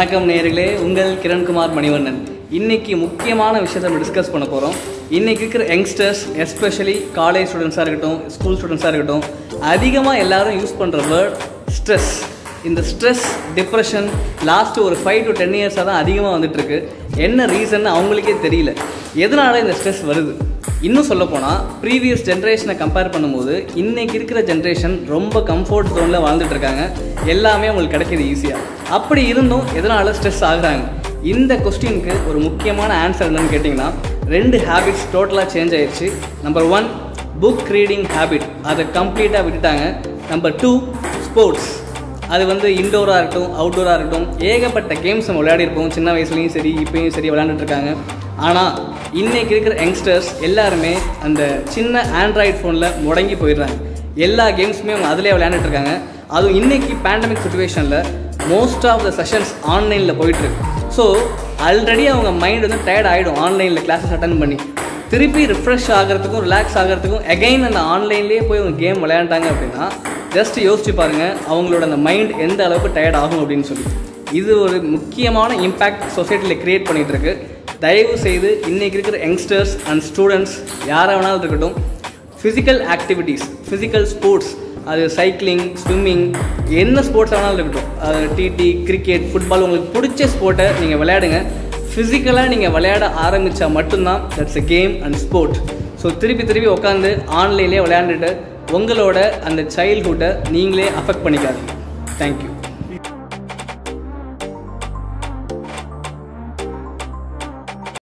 வணக்கம் நேயர்களே உங்கள் கிரண்குமார் மணிவண்ணன் இன்னைக்கு முக்கியமான விஷயத்தை நம்ம டிஸ்கஸ் பண்ண போகிறோம் இன்னைக்கு இருக்கிற யங்ஸ்டர்ஸ் எஸ்பெஷலி காலேஜ் ஸ்டூடெண்ட்ஸாக இருக்கட்டும் ஸ்கூல் ஸ்டூடெண்ட்ஸாக இருக்கட்டும் அதிகமாக எல்லாரும் யூஸ் பண்ணுற வேர்ட் ஸ்ட்ரெஸ் இந்த ஸ்ட்ரெஸ் டிப்ரெஷன் லாஸ்ட்டு ஒரு ஃபைவ் டு டென் இயர்ஸாக தான் அதிகமாக வந்துட்டுருக்கு என்ன ரீசன் அவங்களுக்கே தெரியல எதனால இந்த ஸ்ட்ரெஸ் வருது இன்னும் சொல்லப்போனால் ப்ரீவியஸ் ஜென்ரேஷனை கம்பேர் பண்ணும்போது இன்னைக்கு இருக்கிற ஜென்ரேஷன் ரொம்ப கம்ஃபர்ட் ஜோனில் வாழ்ந்துட்டு இருக்காங்க எல்லாமே அவங்களுக்கு கிடைக்கிது ஈஸியாக அப்படி இருந்தும் எதனால் ஸ்ட்ரெஸ் ஆகுறாங்க இந்த கொஸ்டினுக்கு ஒரு முக்கியமான ஆன்சர் என்னன்னு கேட்டிங்கன்னா ரெண்டு ஹேபிட்ஸ் டோட்டலாக சேஞ்ச் ஆயிடுச்சு number one book reading habit அதை கம்ப்ளீட்டாக விட்டுட்டாங்க நம்பர் டூ ஸ்போர்ட்ஸ் அது வந்து இன்டோராக இருக்கட்டும் அவுட்டோராக இருக்கட்டும் ஏகப்பட்ட கேம்ஸ் நம்ம விளையாடிருப்போம் சின்ன வயசுலேயும் சரி இப்பயும் சரி விளையாண்டுட்டு இருக்காங்க ஆனால் இன்னைக்கு இருக்கிற யங்ஸ்டர்ஸ் எல்லாருமே அந்த சின்ன ஆண்ட்ராய்ட் ஃபோனில் முடங்கி போயிடுறாங்க எல்லா கேம்ஸுமே அவங்க அதிலே விளையாண்டுட்டு இருக்காங்க அதுவும் இன்னைக்கு பேண்டமிக் சுச்சுவேஷனில் மோஸ்ட் ஆஃப் த செஷன்ஸ் ஆன்லைனில் போயிட்டுருக்கு ஸோ ஆல்ரெடி அவங்க மைண்ட் வந்து டயர்ட் ஆகிடும் ஆன்லைனில் கிளாஸஸ் அட்டன் பண்ணி திருப்பி ரிஃப்ரெஷ் ஆகிறதுக்கும் ரிலாக்ஸ் ஆகிறதுக்கும் அகைன் அந்த ஆன்லைன்லேயே போய் அவங்க கேம் விளையாண்டாங்க அப்படின்னா ஜஸ்ட் யோசிச்சு பாருங்கள் அவங்களோட அந்த மைண்ட் எந்த அளவுக்கு டயர்ட் ஆகும் அப்படின்னு சொல்லி இது ஒரு முக்கியமான இம்பேக்ட் சொசைட்டியில் க்ரியேட் பண்ணிகிட்டு இருக்கு தயவு செய்து இன்றைக்கி இருக்கிற யங்ஸ்டர்ஸ் அண்ட் ஸ்டூடெண்ட்ஸ் யாராக வேணாலும் இருக்கட்டும் ஃபிசிக்கல் ஆக்டிவிட்டீஸ் ஃபிசிக்கல் ஸ்போர்ட்ஸ் அது சைக்கிளிங் ஸ்விம்மிங் என்ன ஸ்போர்ட்ஸ் வேணாலும் இருக்கட்டும் அது டிடி கிரிக்கெட் ஃபுட்பால் உங்களுக்கு பிடிச்ச ஸ்போர்ட்டை நீங்கள் விளையாடுங்க ஃபிசிக்கலாக நீங்கள் விளையாட ஆரம்பித்தா மட்டும்தான் that's a game and sport so திருப்பி திருப்பி உட்காந்து ஆன்லைன்லேயே விளையாண்டுட்டு உங்களோட அந்த சைல்ட்ஹுட்டை நீங்களே அஃபெக்ட் பண்ணிக்காதீங்க தேங்க்யூ